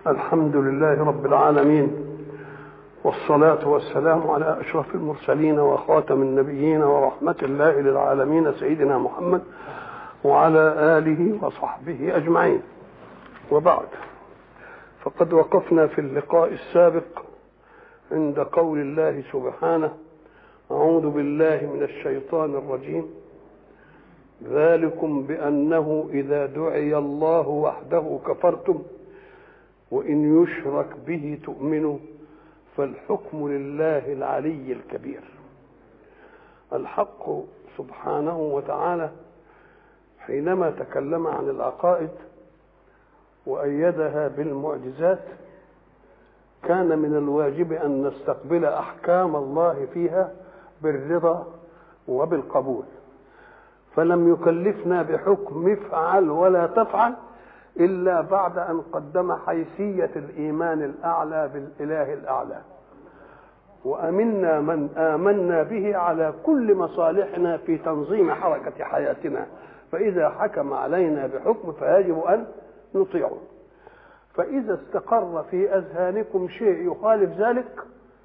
الحمد لله رب العالمين والصلاة والسلام على أشرف المرسلين وخاتم النبيين ورحمة الله للعالمين سيدنا محمد وعلى آله وصحبه أجمعين وبعد فقد وقفنا في اللقاء السابق عند قول الله سبحانه أعوذ بالله من الشيطان الرجيم ذلكم بأنه إذا دعي الله وحده كفرتم وإن يشرك به تؤمنوا فالحكم لله العلي الكبير الحق سبحانه وتعالى حينما تكلم عن العقائد وأيدها بالمعجزات كان من الواجب أن نستقبل أحكام الله فيها بالرضا وبالقبول فلم يكلفنا بحكم افعل ولا تفعل إلا بعد أن قدم حيثية الإيمان الأعلى بالإله الأعلى وأمنا من آمنا به على كل مصالحنا في تنظيم حركة حياتنا فإذا حكم علينا بحكم فيجب أن نطيعه فإذا استقر في أذهانكم شيء يخالف ذلك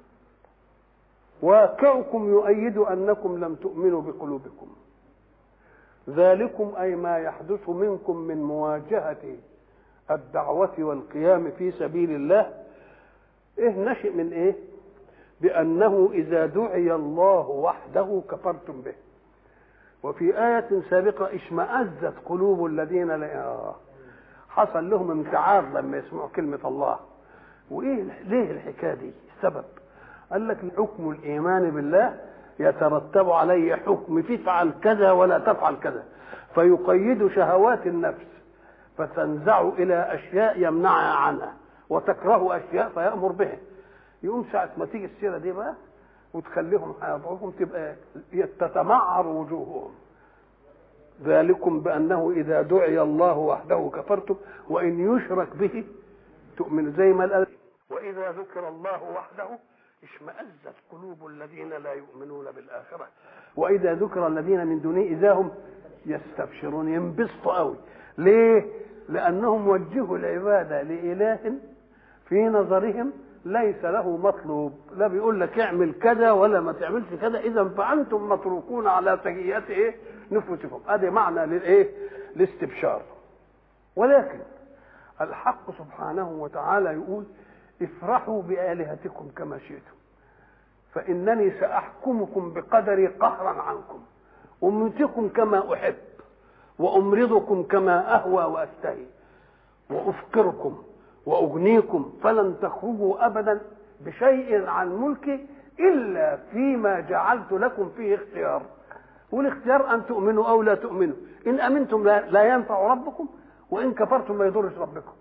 واقعكم يؤيد أنكم لم تؤمنوا بقلوبكم ذلكم أي ما يحدث منكم من مواجهة الدعوة والقيام في سبيل الله إيه نشئ من إيه بأنه إذا دعي الله وحده كفرتم به وفي آية سابقة اشمأزت قلوب الذين لا حصل لهم امتعاض لما يسمعوا كلمة الله وإيه ليه الحكاية دي السبب قال لك حكم الإيمان بالله يترتب عليه حكم تفعل كذا ولا تفعل كذا فيقيد شهوات النفس فتنزع إلى أشياء يمنعها عنها وتكره أشياء فيأمر بها يقوم ساعة ما تيجي السيرة دي بقى وتخليهم حياتهم تبقى تتمعر وجوههم ذلكم بأنه إذا دعي الله وحده كفرتم وإن يشرك به تؤمن زي ما قال وإذا ذكر الله وحده اشمأزت قلوب الذين لا يؤمنون بالآخرة وإذا ذكر الذين من دونه إذا هم يستبشرون ينبسطوا قوي ليه؟ لأنهم وجهوا العبادة لإله في نظرهم ليس له مطلوب لا بيقول لك اعمل كذا ولا ما تعملش كذا اذا فانتم متروكون على سيئات ايه نفوسكم ادي معنى للايه الاستبشار ولكن الحق سبحانه وتعالى يقول افرحوا بآلهتكم كما شئتم فإنني سأحكمكم بقدري قهرا عنكم أمتكم كما أحب وأمرضكم كما أهوى وأستهي وأفقركم وأغنيكم فلن تخرجوا أبدا بشيء عن ملكي إلا فيما جعلت لكم فيه اختيار والاختيار أن تؤمنوا أو لا تؤمنوا إن أمنتم لا ينفع ربكم وإن كفرتم ما يضرش ربكم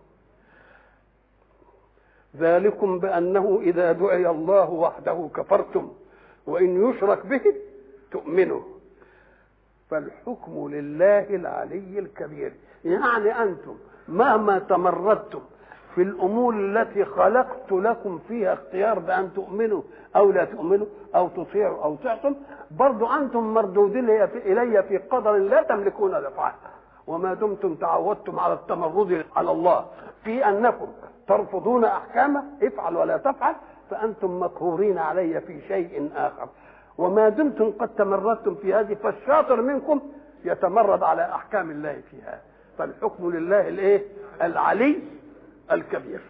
ذلكم بأنه إذا دعي الله وحده كفرتم وإن يشرك به تؤمنوا فالحكم لله العلي الكبير يعني أنتم مهما تمردتم في الأمور التي خلقت لكم فيها اختيار بأن تؤمنوا أو لا تؤمنوا أو تطيعوا أو تعصوا برضو أنتم مردودين إلي في قدر لا تملكون دفعه وما دمتم تعودتم على التمرد على الله في أنكم ترفضون احكامه افعل ولا تفعل فانتم مقهورين علي في شيء اخر وما دمتم قد تمردتم في هذه فالشاطر منكم يتمرد على احكام الله فيها فالحكم لله الايه العلي الكبير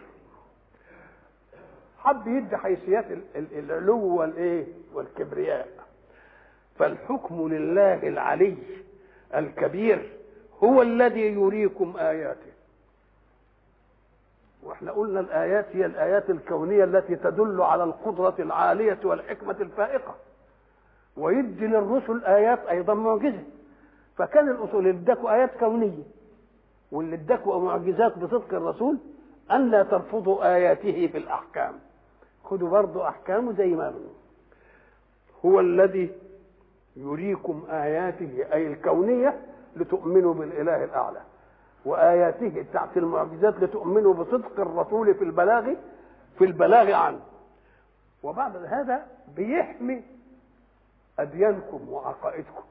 حب يدي حيثيات العلو والايه والكبرياء فالحكم لله العلي الكبير هو الذي يريكم اياته واحنا قلنا الايات هي الايات الكونيه التي تدل على القدره العاليه والحكمه الفائقه ويدي للرسل ايات ايضا معجزه فكان الاصول اللي اداكوا ايات كونيه واللي اداكوا معجزات بصدق الرسول ان لا ترفضوا اياته في الاحكام خدوا برضه احكامه زي ما بنوا هو الذي يريكم اياته اي الكونيه لتؤمنوا بالاله الاعلى واياته بتاعت المعجزات لتؤمنوا بصدق الرسول في البلاغ في البلاغ عنه وبعد هذا بيحمي اديانكم وعقائدكم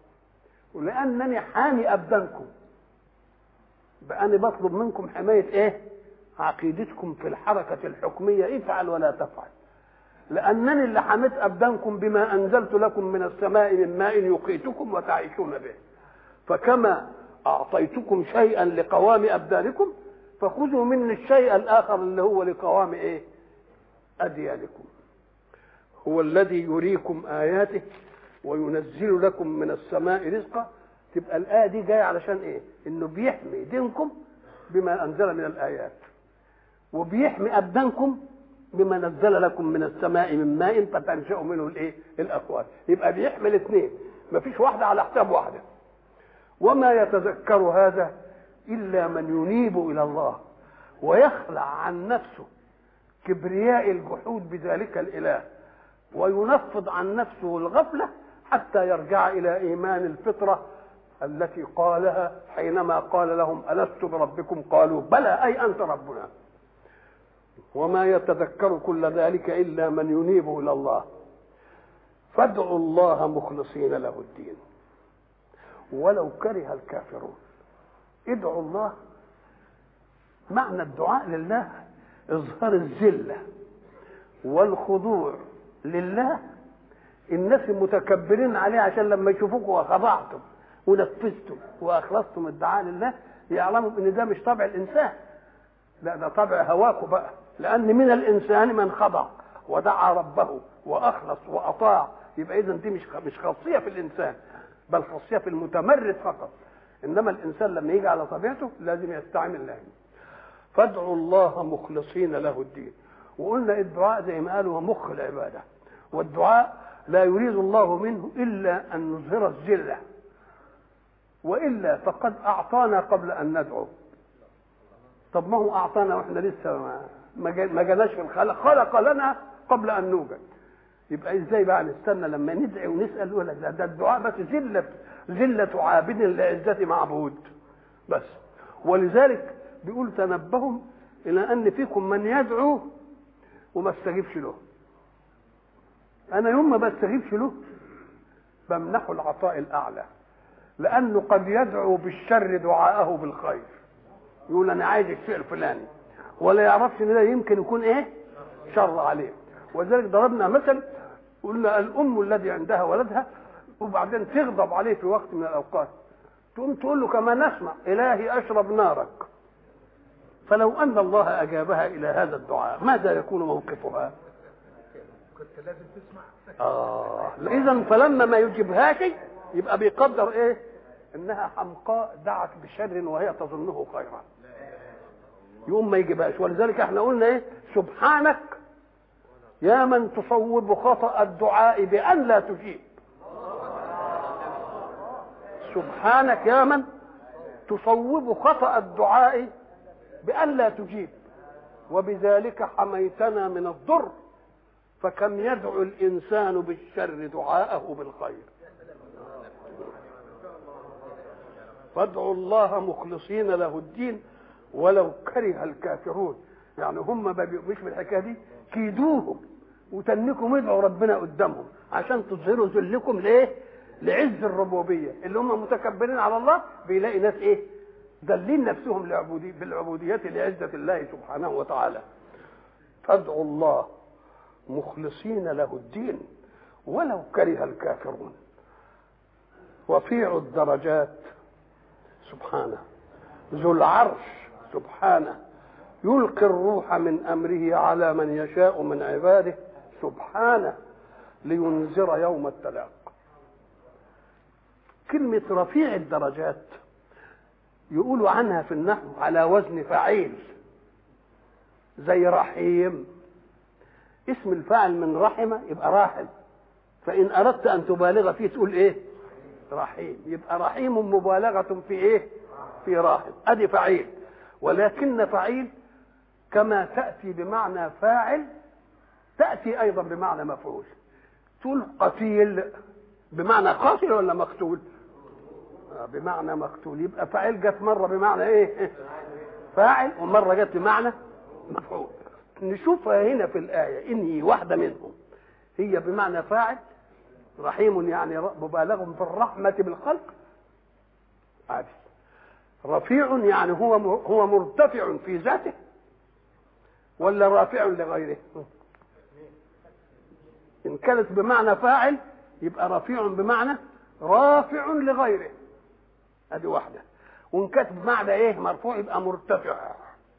ولانني حامي ابدانكم باني بطلب منكم حمايه ايه عقيدتكم في الحركة الحكمية افعل ولا تفعل لأنني اللي حميت أبدانكم بما أنزلت لكم من السماء من ماء يقيتكم وتعيشون به فكما أعطيتكم شيئا لقوام أبدانكم فخذوا مني الشيء الآخر اللي هو لقوام إيه أديانكم هو الذي يريكم آياته وينزل لكم من السماء رزقا تبقى الآية دي جاية علشان إيه؟ إنه بيحمي دينكم بما أنزل من الآيات وبيحمي أبدانكم بما نزل لكم من السماء من ماء فتنشأ منه الإيه؟ الأقوال يبقى بيحمي الاثنين مفيش واحدة على حساب واحدة وما يتذكر هذا إلا من ينيب إلى الله ويخلع عن نفسه كبرياء الجحود بذلك الإله وينفض عن نفسه الغفلة حتى يرجع إلى إيمان الفطرة التي قالها حينما قال لهم ألست بربكم قالوا بلى أي أنت ربنا وما يتذكر كل ذلك إلا من ينيب إلى الله فادعوا الله مخلصين له الدين ولو كره الكافرون ادعوا الله معنى الدعاء لله اظهار الذله والخضوع لله الناس متكبرين عليه عشان لما يشوفوكوا خضعتم ونفذتم واخلصتم الدعاء لله يعلموا ان ده مش طبع الانسان لا ده طبع هواكم بقى لان من الانسان من خضع ودعا ربه واخلص واطاع يبقى اذا دي مش مش خاصيه في الانسان بل خاصيه في المتمرد فقط انما الانسان لما يجي على طبيعته لازم يستعمل له فادعوا الله مخلصين له الدين وقلنا الدعاء زي ما قالوا هو مخ العباده والدعاء لا يريد الله منه الا ان نظهر الذله والا فقد اعطانا قبل ان ندعو طب ما هو اعطانا واحنا لسه ما ما جالناش في الخلق خلق لنا قبل ان نوجد يبقى ازاي بقى نستنى لما ندعي ونسال يقول لك ده الدعاء بس ذله ذله عابد لعزه معبود بس ولذلك بيقول تنبهوا الى ان فيكم من يدعو وما استجيبش له انا يوم ما بستجيبش له بمنحه العطاء الاعلى لانه قد يدعو بالشر دعاءه بالخير يقول انا عايز الشيء الفلاني ولا يعرفش ان ده يمكن يكون ايه شر عليه ولذلك ضربنا مثل قلنا الام الذي عندها ولدها وبعدين تغضب عليه في وقت من الاوقات تقوم تقول له كما نسمع الهي اشرب نارك فلو ان الله اجابها الى هذا الدعاء ماذا يكون موقفها كنت لازم تسمع اه اذا فلما ما يجيبهاش يبقى بيقدر ايه انها حمقاء دعت بشر وهي تظنه خيرا يقوم ما يجيبهاش ولذلك احنا قلنا ايه سبحانك يا من تصوب خطأ الدعاء بأن لا تجيب سبحانك يا من تصوب خطأ الدعاء بأن لا تجيب وبذلك حميتنا من الضر فكم يدعو الإنسان بالشر دعاءه بالخير فادعوا الله مخلصين له الدين ولو كره الكافرون يعني هم ما بيؤمنوش بالحكايه دي كيدوهم وتنكم ادعوا ربنا قدامهم عشان تظهروا ذلكم ليه؟ لعز الربوبيه اللي هم متكبرين على الله بيلاقي ناس ايه؟ دلين نفسهم لعبودي بالعبودية لعزة الله سبحانه وتعالى فادعوا الله مخلصين له الدين ولو كره الكافرون رفيع الدرجات سبحانه ذو العرش سبحانه يلقي الروح من امره على من يشاء من عباده سبحانه لينذر يوم التلاق كلمة رفيع الدرجات يقولوا عنها في النحو على وزن فعيل زي رحيم اسم الفاعل من رحمه يبقى راحم فإن أردت أن تبالغ فيه تقول إيه رحيم يبقى رحيم مبالغة في إيه في راحم أدي فعيل ولكن فعيل كما تأتي بمعنى فاعل تأتي أيضا بمعنى مفعول تقول قتيل بمعنى قاتل ولا مقتول بمعنى مقتول يبقى فاعل جت مره بمعنى ايه فاعل ومره جت بمعنى مفعول نشوفها هنا في الايه انهي واحده منهم هي بمعنى فاعل رحيم يعني مبالغ في الرحمه بالخلق عادي رفيع يعني هو هو مرتفع في ذاته ولا رافع لغيره ان كانت بمعنى فاعل يبقى رفيع بمعنى رافع لغيره ادي واحده وان كانت بمعنى ايه مرفوع يبقى مرتفع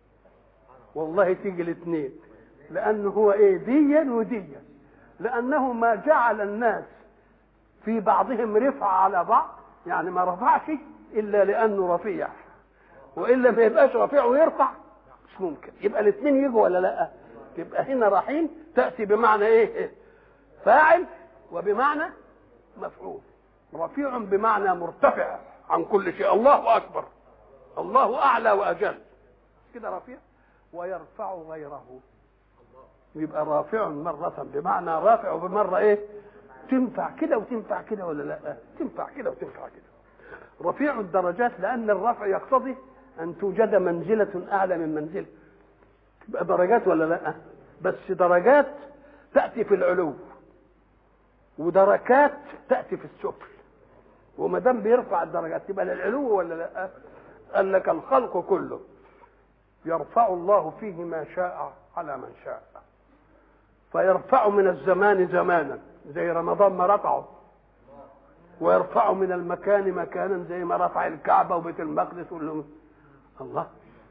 والله تيجي الاثنين لانه هو ايه ديا وديا لانه ما جعل الناس في بعضهم رفع على بعض يعني ما رفعش الا لانه رفيع والا ما يبقاش رفيع ويرفع مش ممكن يبقى الاثنين يجوا ولا لا يبقى هنا رحيم تاتي بمعنى ايه فاعل وبمعنى مفعول رفيع بمعنى مرتفع عن كل شيء الله اكبر الله اعلى واجل كده رفيع ويرفع غيره يبقى رافع مرة بمعنى رافع وبمرة ايه تنفع كده وتنفع كده ولا لا تنفع كده وتنفع كده رفيع الدرجات لأن الرفع يقتضي أن توجد منزلة أعلى من منزلة تبقى درجات ولا لا بس درجات تأتي في العلو ودركات تأتي في السفل وما دام بيرفع الدرجات تبقى للعلو ولا لا قال لك الخلق كله يرفع الله فيه ما شاء على من شاء فيرفع من الزمان زمانا زي رمضان ما رفعه ويرفع من المكان مكانا زي ما رفع الكعبه وبيت المقدس وال- الله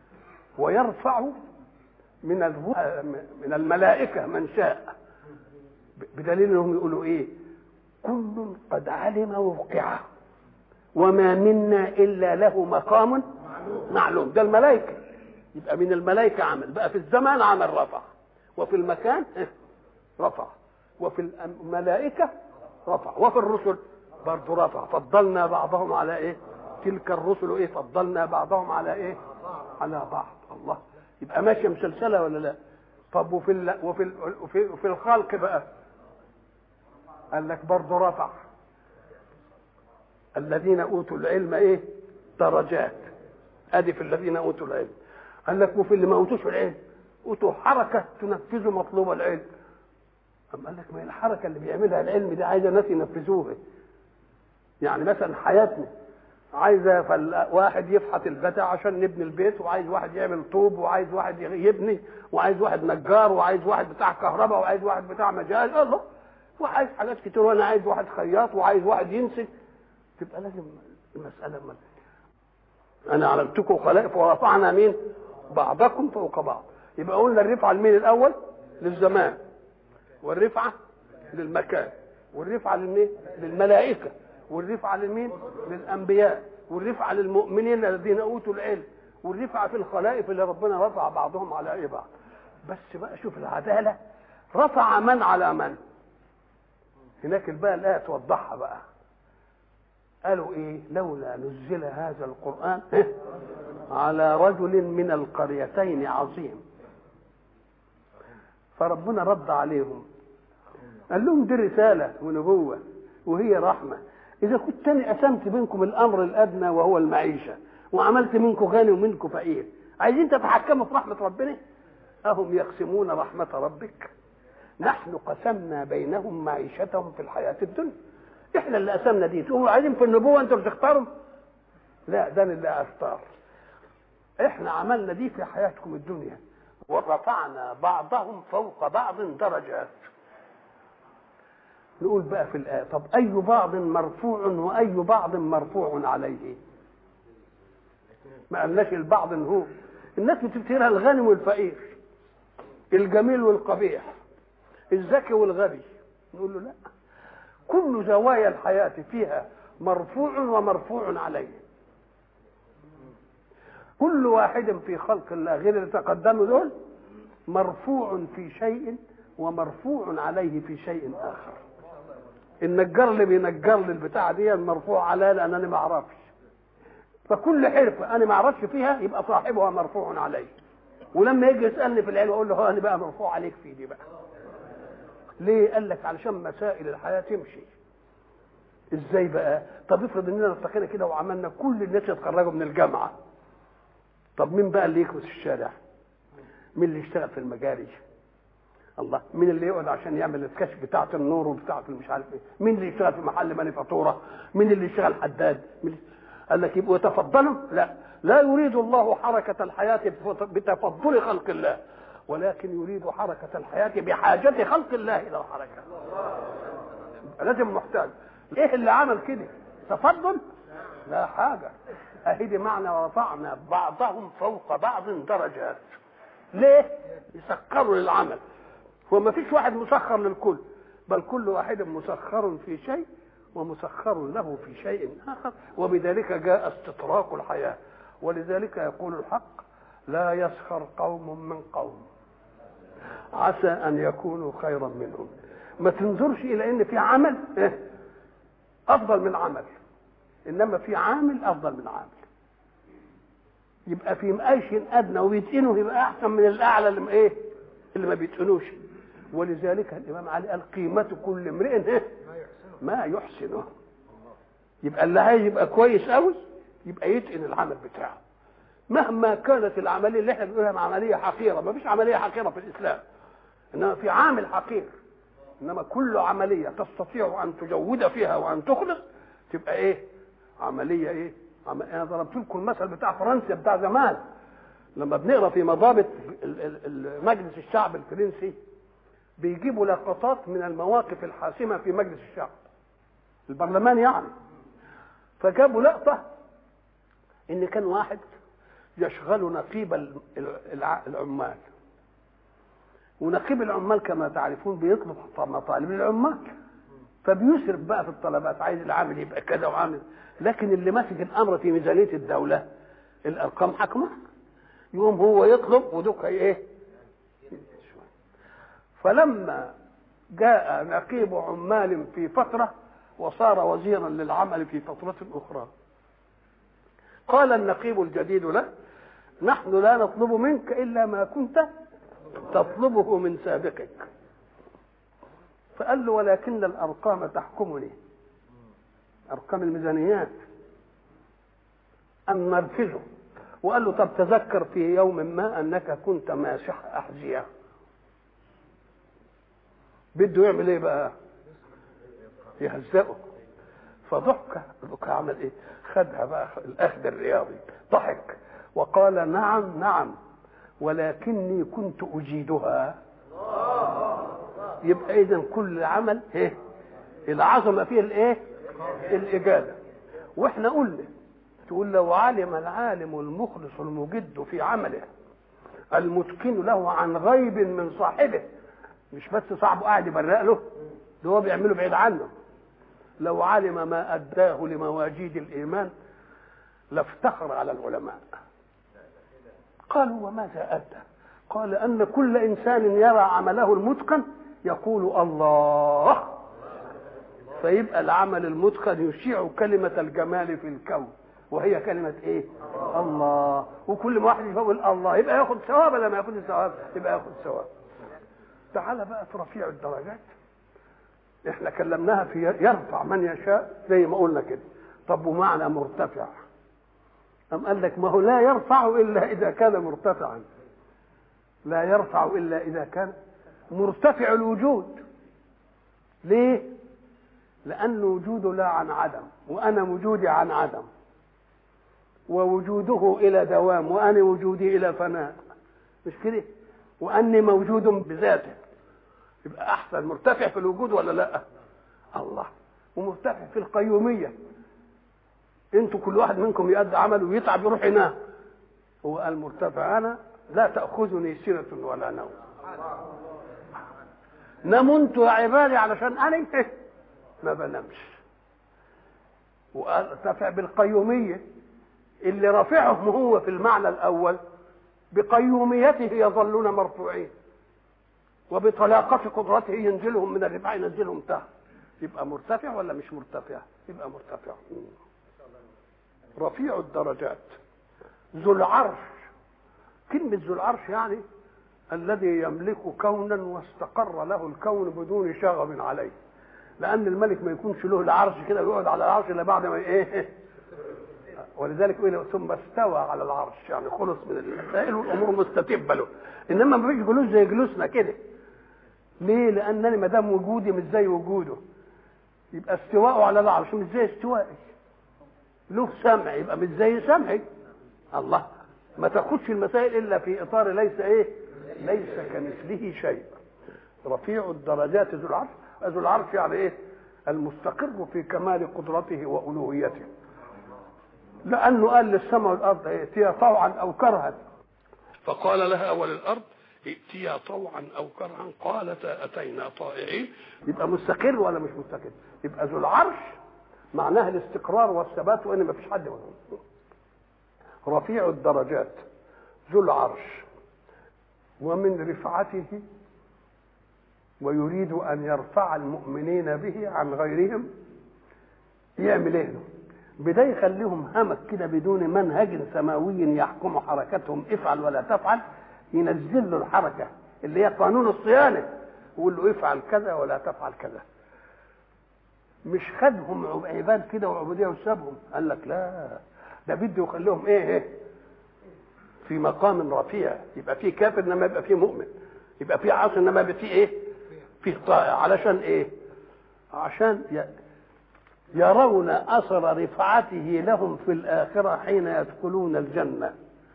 ويرفع من الو- من الملائكه من شاء بدليل انهم يقولوا ايه كل قد علم وقعه وما منا الا له مقام معلوم ده الملائكه يبقى من الملائكه عمل بقى في الزمان عمل رفع وفي المكان رفع وفي الملائكه رفع وفي الرسل برضه رفع فضلنا بعضهم على ايه تلك الرسل ايه فضلنا بعضهم على ايه على بعض الله يبقى ماشيه مسلسله ولا لا طب وفي ال... وفي ال... وفي, وفي الخلق بقى قال لك برضه رفع الذين اوتوا العلم ايه درجات ادي في الذين اوتوا العلم قال لك وفي اللي ما اوتوش العلم اوتوا حركه تنفذوا مطلوب العلم أم قال لك ما هي الحركه اللي بيعملها العلم دي عايزه ناس ينفذوها يعني مثلا حياتنا عايزه فل... واحد يفحت البتاع عشان نبني البيت وعايز واحد يعمل طوب وعايز واحد يبني وعايز واحد نجار وعايز واحد بتاع كهرباء وعايز واحد بتاع مجال الله وعايز حاجات كتير وانا عايز واحد خياط وعايز واحد ينسج تبقى لازم المساله من انا علمتكم خلائف ورفعنا مين بعضكم فوق بعض يبقى قلنا الرفعه لمين الاول للزمان والرفعه للمكان والرفعه للمين للملائكه والرفعه للمين للانبياء والرفعه للمؤمنين الذين اوتوا العلم والرفعه في الخلائف اللي ربنا رفع بعضهم على ايه بعض بس بقى شوف العداله رفع من على من هناك بقى الايه توضحها بقى قالوا ايه لولا نزل هذا القران على رجل من القريتين عظيم فربنا رد عليهم قال لهم دي رساله ونبوه وهي رحمه اذا كنت انا قسمت بينكم الامر الادنى وهو المعيشه وعملت منكم غني ومنكم فقير عايزين تتحكموا في رحمه ربنا اهم يقسمون رحمه ربك نحن قسمنا بينهم معيشتهم في الحياه الدنيا احنا اللي قسمنا دي تقولوا عايزين في النبوه انتوا اللي تختاروا لا ده اللي اختار احنا عملنا دي في حياتكم الدنيا ورفعنا بعضهم فوق بعض درجات نقول بقى في الآية طب أي بعض مرفوع وأي بعض مرفوع عليه ما قالناش البعض إن هو الناس بتفتكرها الغني والفقير الجميل والقبيح الذكي والغبي نقول له لا كل زوايا الحياة فيها مرفوع ومرفوع عليه كل واحد في خلق الله غير اللي تقدموا دول مرفوع في شيء ومرفوع عليه في شيء اخر النجار اللي بينجر لي البتاعه دي مرفوع عليا لان انا ما اعرفش فكل حرفه انا ما اعرفش فيها يبقى صاحبها مرفوع عليه ولما يجي يسالني في العلم اقول له هو انا بقى مرفوع عليك في دي بقى ليه قال لك علشان مسائل الحياه تمشي ازاي بقى طب افرض اننا ارتقينا كده وعملنا كل الناس يتخرجوا من الجامعه طب مين بقى اللي يكنس الشارع مين اللي يشتغل في المجاري الله مين اللي يقعد عشان يعمل الكشف بتاعه النور وبتاعه مش عارف ايه مين اللي يشتغل في محل مانيفاتوره مين اللي يشتغل حداد مين اللي... قال لك يبقوا يتفضلوا لا لا يريد الله حركة الحياة بتفضل خلق الله ولكن يريد حركة الحياة بحاجة خلق الله إلى الحركة لازم محتاج إيه اللي عمل كده تفضل لا حاجة أهي دي معنى ورفعنا بعضهم فوق بعض درجات ليه يسخروا للعمل وما فيش واحد مسخر للكل بل كل واحد مسخر في شيء ومسخر له في شيء آخر وبذلك جاء استطراق الحياة ولذلك يقول الحق لا يسخر قوم من قوم عسى أن يكونوا خيرا منهم ما تنظرش إلى أن في عمل إيه؟ أفضل من عمل إنما في عامل أفضل من عامل يبقى في مقايش أدنى وبيتقنه يبقى أحسن من الأعلى اللي ما إيه اللي ما بيتقنوش ولذلك الإمام علي قال قيمة كل امرئ إيه؟ ما يحسنه ما يحسنه يبقى اللي عايز يبقى كويس قوي يبقى يتقن العمل بتاعه مهما كانت العمليه اللي احنا بنقولها عمليه حقيره ما فيش عمليه حقيره في الاسلام انما في عامل حقير انما كل عمليه تستطيع ان تجود فيها وان تخلص تبقى ايه عمليه ايه عم... انا ضربت لكم المثل بتاع فرنسا بتاع زمان لما بنقرا في مضابط ال- ال- ال- مجلس الشعب الفرنسي بيجيبوا لقطات من المواقف الحاسمه في مجلس الشعب البرلمان يعني فجابوا لقطه ان كان واحد يشغل نقيب ال- الع- العمال ونقيب العمال كما تعرفون بيطلب مطالب العمال فبيسرف بقى في الطلبات عايز العامل يبقى كذا وعامل لكن اللي ماسك الامر في ميزانيه الدوله الارقام حكمه يقوم هو يطلب ودوك ايه فلما جاء نقيب عمال في فتره وصار وزيرا للعمل في فتره اخرى قال النقيب الجديد له نحن لا نطلب منك الا ما كنت تطلبه من سابقك فقال له ولكن الارقام تحكمني ارقام الميزانيات ان نركزه وقال له طب تذكر في يوم ما انك كنت ماسح احذيه بده يعمل ايه بقى يهزقه فضحك ضحك عمل ايه خدها بقى الاخذ الرياضي ضحك وقال نعم نعم ولكني كنت اجيدها يبقى اذا كل عمل ايه العظمه فيه الايه الاجاده واحنا قلنا تقول لو علم العالم المخلص المجد في عمله المتقن له عن غيب من صاحبه مش بس صاحبه قاعد يبرق له ده هو بيعمله بعيد عنه لو علم ما أداه لمواجيد الإيمان لافتخر على العلماء قالوا وماذا أدى قال أن كل إنسان يرى عمله المتقن يقول الله فيبقى العمل المتقن يشيع كلمة الجمال في الكون وهي كلمة ايه الله وكل ما واحد يقول الله يبقى ياخد ثواب ولا ما ياخدش ثواب يبقى ياخد ثواب تعال بقى في رفيع الدرجات احنا كلمناها في يرفع من يشاء زي ما قلنا كده طب ومعنى مرتفع أم قال لك ما هو لا يرفع إلا إذا كان مرتفعا لا يرفع إلا إذا كان مرتفع الوجود ليه؟ لأن وجوده لا عن عدم وأنا وجودي عن عدم ووجوده إلى دوام وأنا وجودي إلى فناء مش كده؟ وأني موجود بذاته يبقى أحسن مرتفع في الوجود ولا لا؟ الله ومرتفع في القيومية انتوا كل واحد منكم يؤدي عمله ويتعب يروح ينام هو قال مرتفع انا لا تاخذني سنه ولا نوم ناموا انتوا يا عبادي علشان انا ما بنامش وقال ارتفع بالقيوميه اللي رافعهم هو في المعنى الاول بقيوميته يظلون مرفوعين وبطلاقة قدرته ينزلهم من الرفع ينزلهم تحت يبقى مرتفع ولا مش مرتفع؟ يبقى مرتفع رفيع الدرجات ذو العرش كلمة ذو العرش يعني الذي يملك كونا واستقر له الكون بدون شغب عليه لأن الملك ما يكونش له العرش كده ويقعد على العرش إلا بعد ما إيه ولذلك يقول ثم استوى على العرش يعني خلص من المسائل والأمور مستتبة له إنما ما فيش جلوس زي جلوسنا كده ليه؟ لأنني ما دام وجودي مش زي وجوده يبقى استواءه على العرش مش زي استوائي له سمع يبقى مش زي سمعي الله ما تاخدش المسائل الا في اطار ليس ايه ليس كمثله شيء رفيع الدرجات ذو العرش ذو العرش يعني ايه المستقر في كمال قدرته والوهيته لانه قال للسماء والارض ائتيا طوعا او كرها فقال لها وللارض ائتيا طوعا او كرها قالتا اتينا طائعين يبقى مستقر ولا مش مستقر يبقى ذو العرش معناها الاستقرار والثبات وان ما فيش حد منهم رفيع الدرجات ذو العرش ومن رفعته ويريد ان يرفع المؤمنين به عن غيرهم يعمل ايه بدا يخليهم همك كده بدون منهج سماوي يحكم حركتهم افعل ولا تفعل ينزل له الحركه اللي هي قانون الصيانه ويقول له افعل كذا ولا تفعل كذا مش خدهم عباد كده وعبوديه وسابهم قال لك لا ده بده يخليهم ايه ايه في مقام رفيع يبقى فيه كافر انما يبقى فيه مؤمن يبقى فيه عاصي انما يبقى فيه ايه فيه طائع علشان ايه عشان يرون اثر رفعته لهم في الاخره حين يدخلون الجنه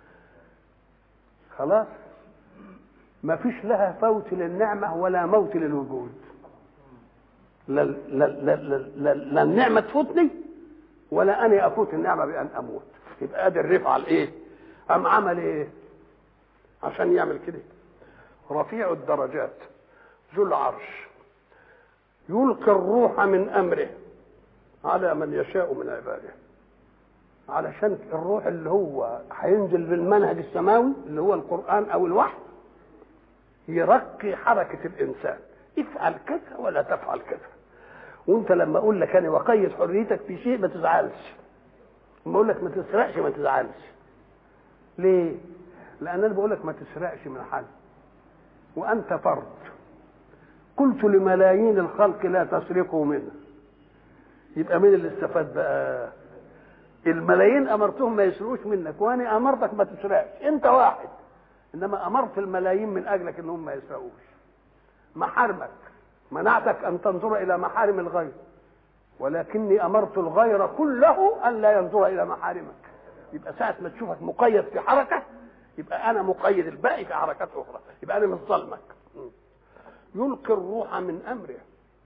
خلاص ما فيش لها فوت للنعمه ولا موت للوجود لا, لا, لا, لا, لا النعمه تفوتني ولا اني افوت النعمه بان اموت يبقى ادي الرفعه الايه ام عمل ايه عشان يعمل كده رفيع الدرجات ذو العرش يلقي الروح من امره على من يشاء من عباده علشان الروح اللي هو هينزل بالمنهج السماوي اللي هو القران او الوحي يرقي حركه الانسان افعل كذا ولا تفعل كذا وانت لما اقول لك انا وقيد حريتك في شيء ما تزعلش لما اقول لك ما تسرقش ما تزعلش ليه لان انا بقول لك ما تسرقش من حد وانت فرد قلت لملايين الخلق لا تسرقوا منه يبقى مين اللي استفاد بقى الملايين امرتهم ما يسرقوش منك وانا امرتك ما تسرقش انت واحد انما امرت الملايين من اجلك انهم ما يسرقوش محارمك منعتك ان تنظر الى محارم الغير ولكني امرت الغير كله ان لا ينظر الى محارمك يبقى ساعه ما تشوفك مقيد في حركه يبقى انا مقيد الباقي في حركات اخرى يبقى انا مش ظلمك يلقي الروح من امره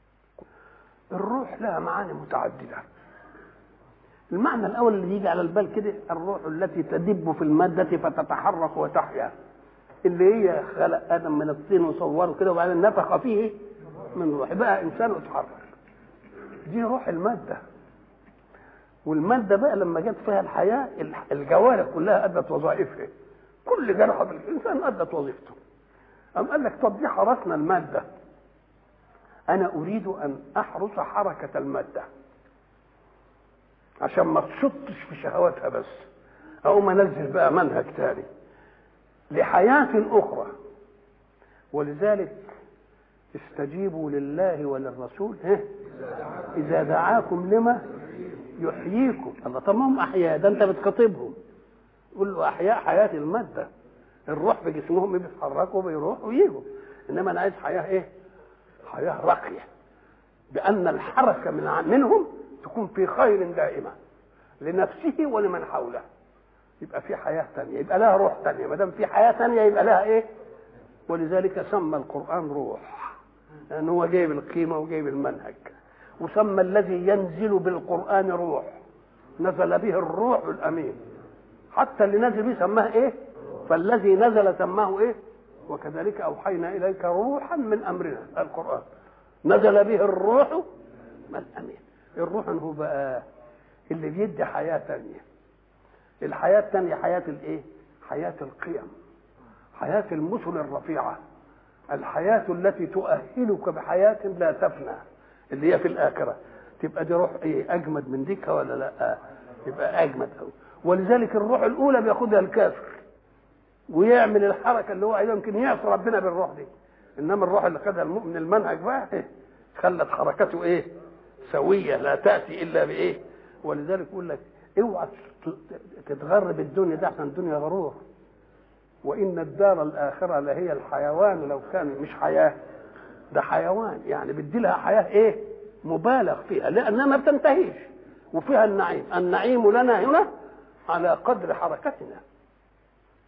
الروح لها معاني متعدده المعنى الاول اللي يجي على البال كده الروح التي تدب في الماده فتتحرك وتحيا اللي هي خلق ادم من الطين وصوره كده وبعدين نفخ فيه من روح بقى انسان اتحرك دي روح الماده والماده بقى لما جت فيها الحياه الجوارح كلها ادت وظائفها كل جرحه في الانسان ادت وظيفته أم قال لك طب دي حرسنا الماده انا اريد ان احرس حركه الماده عشان ما تشطش في شهواتها بس اقوم انزل بقى منهج تاني لحياه اخرى ولذلك استجيبوا لله وللرسول ها اذا دعاكم لما يحييكم الله طب ما هم احياء ده انت بتخاطبهم قول له احياء حياه الماده الروح في جسمهم بيتحركوا بيروحوا ويجوا انما انا عايز حياه ايه؟ حياه راقيه بان الحركه من منهم تكون في خير دائما لنفسه ولمن حوله يبقى في حياه ثانيه يبقى لها روح ثانيه ما دام في حياه ثانيه يبقى لها ايه؟ ولذلك سمى القران روح لانه هو جايب القيمه وجايب المنهج وسمى الذي ينزل بالقران روح نزل به الروح الامين حتى اللي نزل به سماه ايه فالذي نزل سماه ايه وكذلك اوحينا اليك روحا من امرنا القران نزل به الروح الامين الروح هو بقى اللي بيدي حياه ثانيه الحياه الثانيه حياه الايه حياه القيم حياه المثل الرفيعه الحياه التي تؤهلك بحياه لا تفنى اللي هي في الاخره تبقى دي روح ايه اجمد من ديك ولا لا يبقى اجمد قوي ولذلك الروح الاولى بياخدها الكافر ويعمل الحركه اللي هو عايزها يمكن يعصي ربنا بالروح دي انما الروح اللي خدها المؤمن المنهج بقى إيه؟ خلت حركته ايه سويه لا تاتي الا بايه ولذلك يقول لك اوعى تتغر بالدنيا ده عشان الدنيا غرور وان الدار الاخره لهي الحيوان لو كان مش حياه ده حيوان يعني بدي لها حياه ايه مبالغ فيها لانها ما بتنتهيش وفيها النعيم النعيم لنا هنا على قدر حركتنا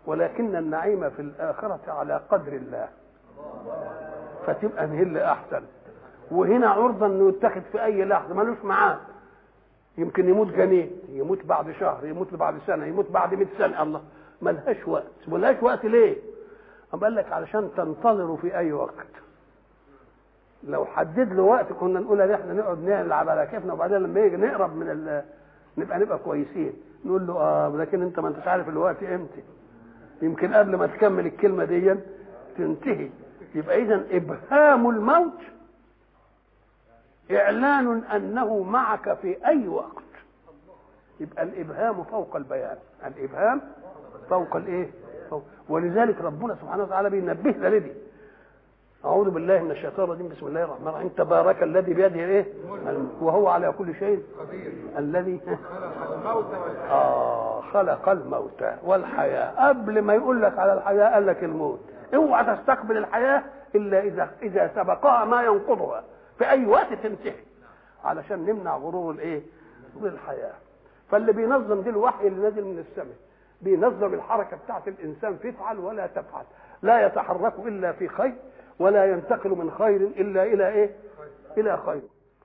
ولكن النعيم في الآخرة على قدر الله فتبقى نهل أحسن وهنا عرضة انه يتخذ في اي لحظه ملوش ميعاد يمكن يموت جنين يموت بعد شهر يموت بعد سنه يموت بعد 100 سنه الله ملهاش وقت ملهاش وقت ليه أم قال لك علشان تنتظروا في اي وقت لو حدد له وقت كنا نقول ان احنا نقعد نلعب على كيفنا وبعدين لما يجي نقرب من ال... نبقى نبقى كويسين نقول له اه لكن انت ما انتش عارف الوقت امتى يمكن قبل ما تكمل الكلمه دي تنتهي يبقى اذا ابهام الموت اعلان انه معك في اي وقت يبقى الابهام فوق البيان الابهام فوق الايه فوق. ولذلك ربنا سبحانه وتعالى بينبهنا لدي اعوذ بالله من الشيطان الرجيم بسم الله الرحمن الرحيم تبارك الذي بيده ايه وهو على كل شيء قدير الذي خلق الموت والحياة آه خلق الموت والحياة قبل ما يقول لك على الحياة قال لك الموت اوعى تستقبل الحياة إلا إذا إذا سبقها ما ينقضها في أي وقت تنتهي علشان نمنع غرور الإيه؟ غرور الحياة فاللي بينظم دي الوحي اللي نازل من السماء بينظم الحركة بتاعت الإنسان تفعل ولا تفعل لا يتحرك إلا في خير ولا ينتقل من خير إلا إلى إيه؟ إلى خير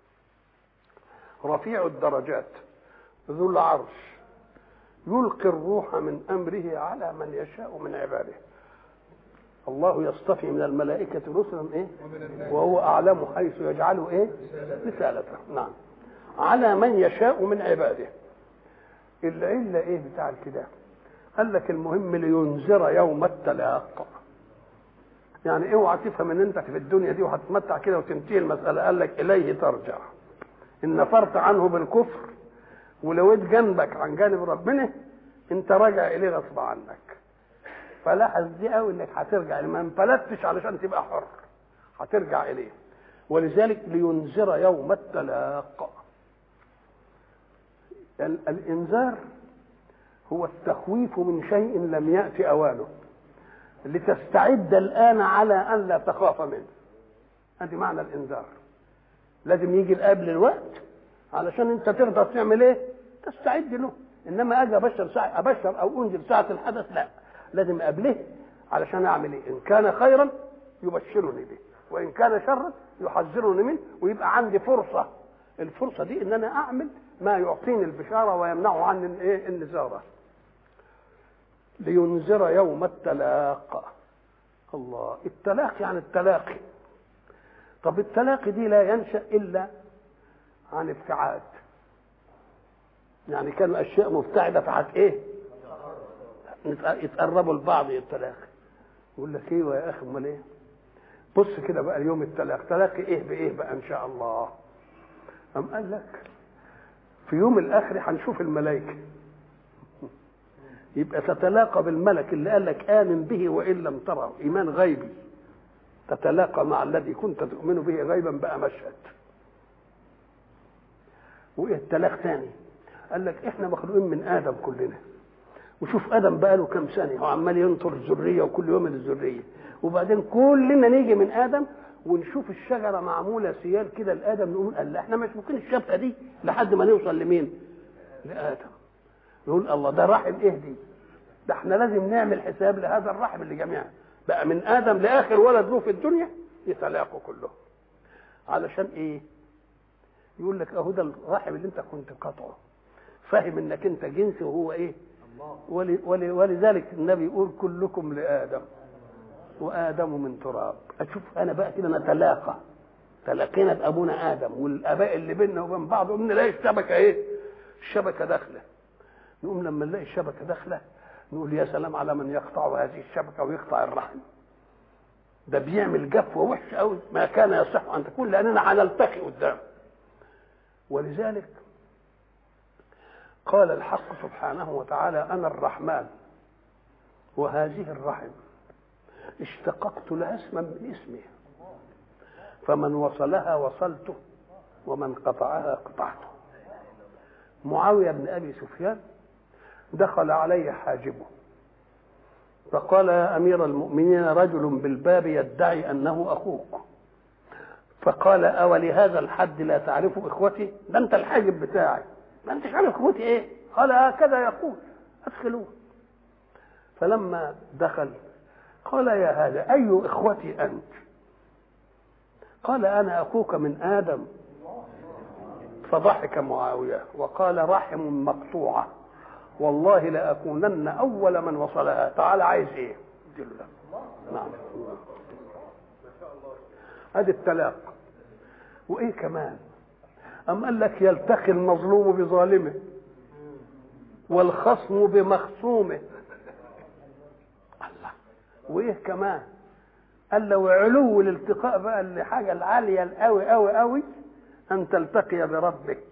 رفيع الدرجات ذو العرش يلقي الروح من امره على من يشاء من عباده الله يصطفي من الملائكة رسلا ايه ومن الناس وهو اعلم حيث يجعله ايه رسالته نعم على من يشاء من عباده العلة ايه بتاع الكده قال لك المهم لينذر يوم التلاق يعني اوعى تفهم ان انت في الدنيا دي وهتتمتع كده وتنتهي المسألة قال لك اليه ترجع ان نفرت عنه بالكفر ولو جنبك عن جانب ربنا انت راجع اليه غصب عنك فلاحظ دي قوي انك هترجع ما انفلتش علشان تبقى حر هترجع اليه ولذلك لينذر يوم التلاق ال- الانذار هو التخويف من شيء لم يأتي أوانه لتستعد الآن على أن لا تخاف منه هذه معنى الإنذار لازم يجي قبل الوقت علشان انت تقدر تعمل ايه تستعد له انما اجي ابشر ساعه ابشر او انزل ساعه الحدث لا لازم قبله علشان اعمل ايه ان كان خيرا يبشرني به وان كان شرا يحذرني منه ويبقى عندي فرصه الفرصه دي ان انا اعمل ما يعطيني البشاره ويمنع عني الايه النزاره لينذر يوم التلاق الله التلاق يعني التلاقي طب التلاقي دي لا ينشا الا عن ابتعاد يعني كانوا اشياء مبتعده فحت ايه يتقربوا لبعض التلاقي يقول لك ايوه يا اخي امال ايه بص كده بقى اليوم التلاقي تلاقي ايه بايه بقى ان شاء الله أم قال لك في يوم الاخر هنشوف الملائكه يبقى تتلاقى بالملك اللي قال لك امن به وان لم تره ايمان غيبي تتلاقى مع الذي كنت تؤمن به غيبا بقى مشهد وايه التلاق تاني قال لك احنا مخلوقين من ادم كلنا وشوف ادم بقى له كام سنه وعمال ينطر الذريه وكل يوم الذريه وبعدين كلنا نيجي من ادم ونشوف الشجره معموله سيال كده لادم نقول قال لا احنا مش ممكن الشبكه دي لحد ما نوصل لمين؟ لادم نقول الله ده رحم ايه دي؟ ده احنا لازم نعمل حساب لهذا الرحم اللي جميعا بقى من ادم لاخر ولد له في الدنيا يتلاقوا كلهم علشان ايه؟ يقول لك اهو ده الرحم اللي انت كنت قاطعه فاهم انك انت جنس وهو ايه؟ ول ول ولذلك النبي يقول كلكم لادم وادم من تراب اشوف انا بقى كده نتلاقى تلاقينا بابونا ادم والاباء اللي بيننا وبين بعض نلاقي الشبكه ايه؟ الشبكه داخله نقوم لما نلاقي الشبكه داخله نقول يا سلام على من يقطع هذه الشبكه ويقطع الرحم ده بيعمل جفوه وحشه قوي ما كان يصح ان تكون لاننا هنلتقي قدام ولذلك قال الحق سبحانه وتعالى انا الرحمن وهذه الرحم اشتققت لها اسما من اسمي فمن وصلها وصلته ومن قطعها قطعته معاويه بن ابي سفيان دخل علي حاجبه فقال يا امير المؤمنين رجل بالباب يدعي انه اخوك فقال اولهذا الحد لا تعرف اخوتي ده انت الحاجب بتاعي ما انتش عارف اخوتي ايه قال هكذا يقول ادخلوه فلما دخل قال يا هذا أي إخوتي أنت قال أنا أخوك من آدم فضحك معاوية وقال رحم مقطوعة والله لأكونن أول من وصلها تعال عايز إيه جل نعم هذه التلاق وإيه كمان أم قال لك يلتقي المظلوم بظالمه والخصم بمخصومه الله وايه كمان قال لو علو الالتقاء بقى الحاجه العاليه القوي قوي قوي ان تلتقي بربك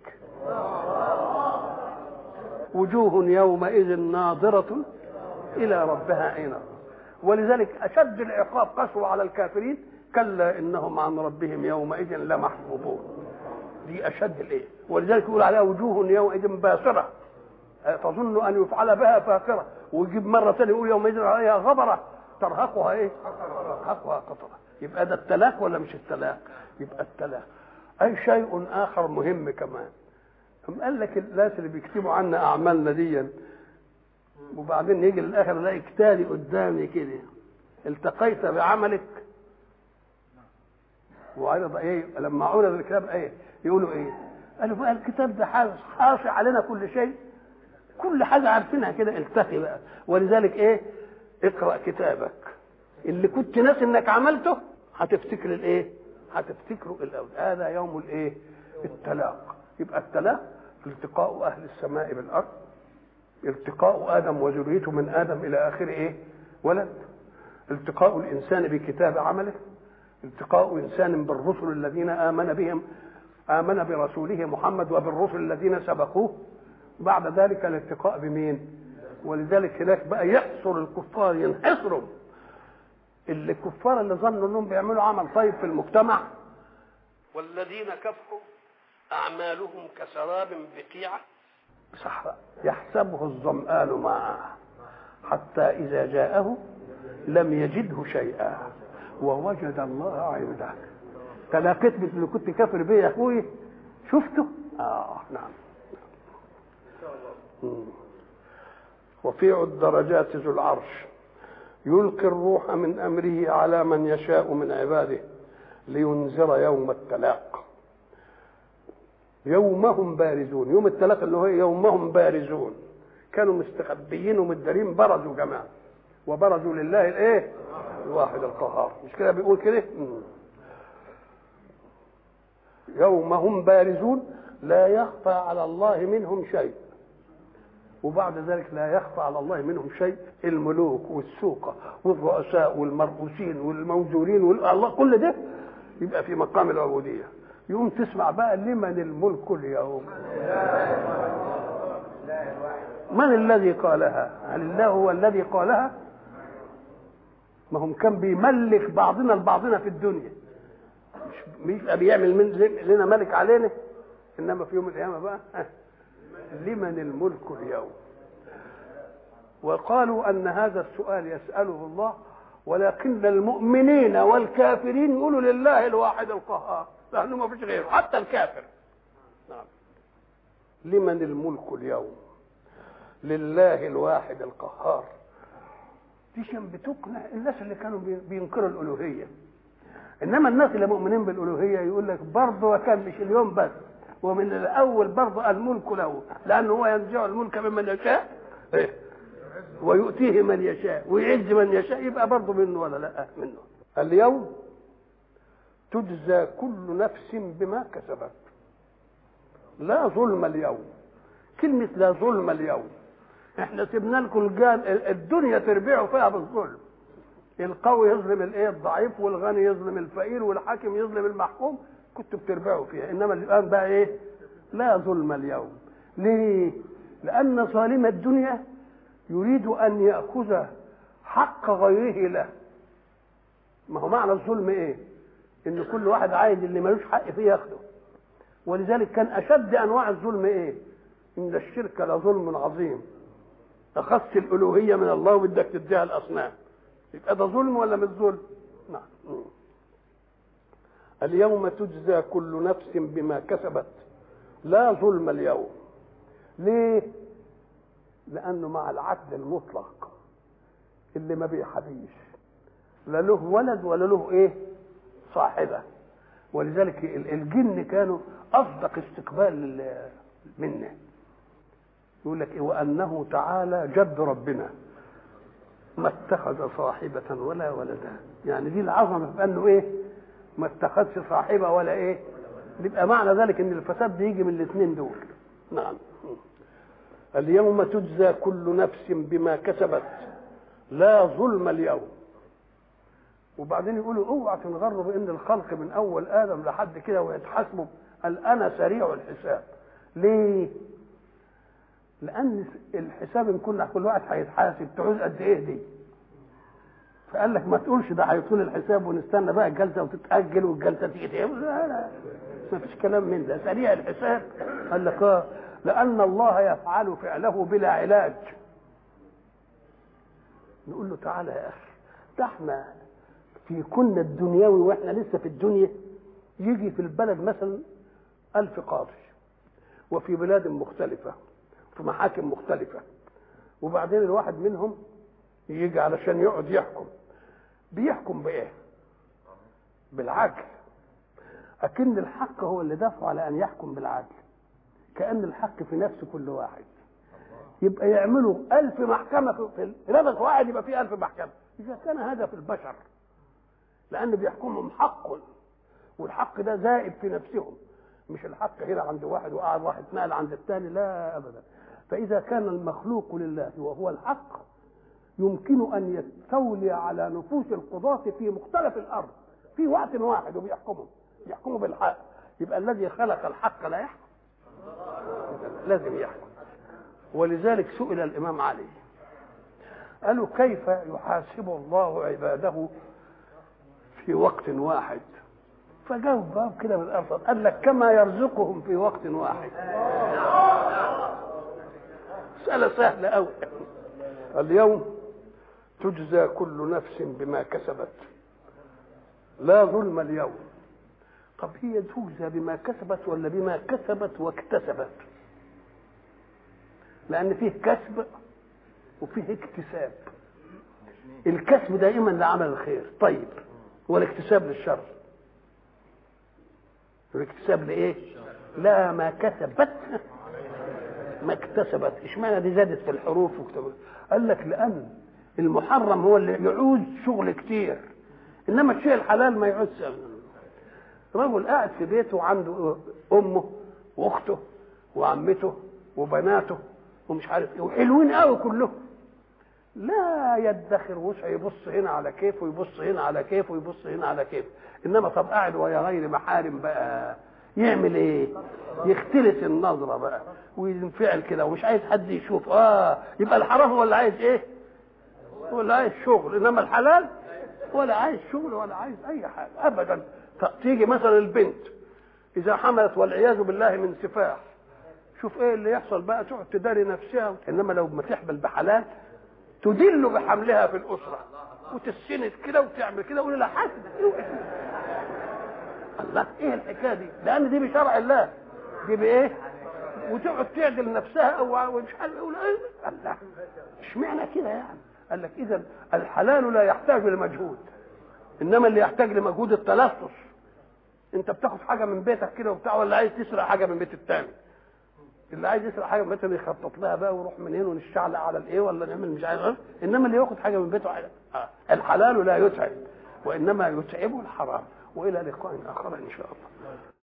وجوه يومئذ ناظرة إلى ربها أين ولذلك أشد العقاب قسوة على الكافرين كلا إنهم عن ربهم يومئذ لمحجوبون دي أشد الإيه ولذلك يقول عليها وجوه يومئذ باسرة تظن ان يفعل بها فاقره ويجيب مره ثانيه يقول يومئذ عليها غبره ترهقها ايه؟ ترهقها قطره يبقى ده التلاق ولا مش التلاق؟ يبقى التلاق اي شيء اخر مهم كمان ثم قال لك الناس اللي بيكتبوا عنا اعمالنا دي وبعدين يجي للاخر الاقي كتابي قدامي كده التقيت بعملك وعرض ايه لما عرض الكتاب ايه يقولوا ايه قالوا بقى الكتاب ده حاصل علينا كل شيء كل حاجة عارفينها كده التقي بقى ولذلك ايه اقرأ كتابك اللي كنت ناسي انك عملته هتفتكر الايه هتفتكره الاول هذا يوم الايه التلاق يبقى التلاق التقاء اهل السماء بالارض التقاء ادم وذريته من ادم الى اخره ايه ولد التقاء الانسان بكتاب عمله التقاء انسان بالرسل الذين امن بهم امن برسوله محمد وبالرسل الذين سبقوه بعد ذلك الالتقاء بمين ولذلك هناك بقى يحصر الكفار ينحصروا اللي الكفار اللي ظنوا انهم بيعملوا عمل طيب في المجتمع والذين كفروا اعمالهم كسراب بقيعه صحراء يحسبه الظمآن معه حتى اذا جاءه لم يجده شيئا ووجد الله عنده تلاقيت اللي كنت كافر بيه يا اخوي شفته اه نعم رفيع الدرجات ذو العرش يلقي الروح من امره على من يشاء من عباده لينذر يوم التلاق يومهم بارزون يوم التلاق اللي هو يومهم بارزون كانوا مستخبيين ومدارين برزوا جماعه وبرزوا لله الايه الواحد القهار مش كده بيقول كده يوم هم بارزون لا يخفى على الله منهم شيء وبعد ذلك لا يخفى على الله منهم شيء الملوك والسوقة والرؤساء والمرؤوسين والموزورين والله كل ده يبقى في مقام العبودية يقوم تسمع بقى لمن الملك اليوم من الذي قالها هل الله هو الذي قالها ما هم كان بيملك بعضنا لبعضنا في الدنيا مش مش بيعمل من لنا ملك علينا انما في يوم القيامه بقى لمن الملك اليوم وقالوا ان هذا السؤال يساله الله ولكن المؤمنين والكافرين يقولوا لله الواحد القهار لانه ما فيش غيره حتى الكافر نعم لمن الملك اليوم لله الواحد القهار دي عشان بتقنع الناس اللي كانوا بينكروا الالوهيه انما الناس اللي مؤمنين بالالوهيه يقول لك برضه كان مش اليوم بس ومن الاول برضه الملك له لانه هو ينزع الملك ممن يشاء إيه؟ ويؤتيه من يشاء ويعز من يشاء يبقى برضه منه ولا لا منه اليوم تجزى كل نفس بما كسبت لا ظلم اليوم كلمة لا ظلم اليوم احنا سيبنا لكم الجان الدنيا تربعوا فيها بالظلم القوي يظلم الايه الضعيف والغني يظلم الفقير والحاكم يظلم المحكوم كنتوا بتربعوا فيها انما الان بقى ايه لا ظلم اليوم ليه لان ظالم الدنيا يريد ان ياخذ حق غيره له ما هو معنى الظلم ايه ان كل واحد عايز اللي ملوش حق فيه ياخده ولذلك كان اشد انواع الظلم ايه ان الشرك لظلم عظيم اخذت الالوهيه من الله وبدك تديها الاصنام يبقى ده ظلم ولا مش ظلم نعم اليوم تجزى كل نفس بما كسبت لا ظلم اليوم ليه لانه مع العدل المطلق اللي ما بيحبيش لا له ولد ولا له ايه صاحبه ولذلك ال- الجن كانوا اصدق استقبال لل- منه يقول لك إيه وانه تعالى جد ربنا ما اتخذ صاحبة ولا ولدا يعني دي العظمة في انه ايه ما اتخذش صاحبة ولا ايه يبقى معنى ذلك ان الفساد بيجي من الاثنين دول نعم اليوم تجزى كل نفس بما كسبت لا ظلم اليوم وبعدين يقولوا اوعى تنغروا بان الخلق من اول ادم لحد كده ويتحاسبوا قال انا سريع الحساب ليه لان الحساب ان كنا كل واحد هيتحاسب تعوز قد ايه دي فقال لك ما تقولش ده هيطول الحساب ونستنى بقى الجلسه وتتاجل والجلسه تيجي تقفل. لا لا ما فيش كلام من ده سريع الحساب قال لك اه لان الله يفعل فعله بلا علاج نقول له تعالى يا اخي ده احنا في كنا الدنيوي واحنا لسه في الدنيا يجي في البلد مثلا ألف قاضي وفي بلاد مختلفة في محاكم مختلفة وبعدين الواحد منهم يجي علشان يقعد يحكم بيحكم بإيه؟ بالعدل أكن الحق هو اللي دفعه على أن يحكم بالعدل كأن الحق في نفس كل واحد يبقى يعملوا ألف محكمة في في نفس واحد يبقى في ألف محكمة إذا كان هذا في البشر لأن بيحكمهم حق والحق ده زائد في نفسهم مش الحق هنا عند واحد وقعد واحد نقل عند الثاني لا أبدا فإذا كان المخلوق لله وهو الحق يمكن أن يستولي على نفوس القضاة في مختلف الأرض في وقت واحد وبيحكموا يحكموا بالحق يبقى الذي خلق الحق لا يحكم لازم يحكم ولذلك سئل الإمام علي قالوا كيف يحاسب الله عباده في وقت واحد فجاوب جواب كده من الأرض قال لك كما يرزقهم في وقت واحد مسألة سهلة أوي اليوم تجزى كل نفس بما كسبت لا ظلم اليوم طب هي تجزى بما كسبت ولا بما كسبت واكتسبت لأن فيه كسب وفيه اكتساب الكسب دائما لعمل الخير طيب والاكتساب للشر والاكتساب لايه لا ما كسبت ما اكتسبت اشمعنى دي زادت في الحروف وكتبت قال لك لان المحرم هو اللي يعوز شغل كتير انما الشيء الحلال ما يعوز رجل قاعد في بيته وعنده امه واخته وعمته وبناته ومش عارف ايه وحلوين قوي كلهم لا يدخر وسع يبص هنا على كيف ويبص هنا على كيف ويبص هنا على كيف انما طب قاعد ويا غير محارم بقى يعمل ايه يختلس النظره بقى وينفعل كده ومش عايز حد يشوف اه يبقى الحرام ولا عايز ايه ولا عايز شغل انما الحلال ولا عايز شغل ولا عايز اي حاجه ابدا تيجي مثلا البنت اذا حملت والعياذ بالله من سفاح شوف ايه اللي يحصل بقى تقعد تداري نفسها انما لو ما تحمل بحلال تدل بحملها في الاسره وتسند كده وتعمل كده ولا حاسب الله ايه الحكايه دي لان دي بشرع الله دي بايه وتقعد تعدل نفسها او مش عارف يقول ايه الله اشمعنى كده يعني قال لك اذا الحلال لا يحتاج لمجهود انما اللي يحتاج لمجهود التلصص انت بتاخد حاجه من بيتك كده وبتاع ولا عايز تسرق حاجه من بيت التاني اللي عايز يسرق حاجه من بيته يخطط لها بقى ويروح من هنا ونشعلق على الايه ولا نعمل مش عارف انما اللي ياخد حاجه من بيته آه. الحلال لا يتعب وانما يتعبه الحرام والى لقاء اخر ان شاء الله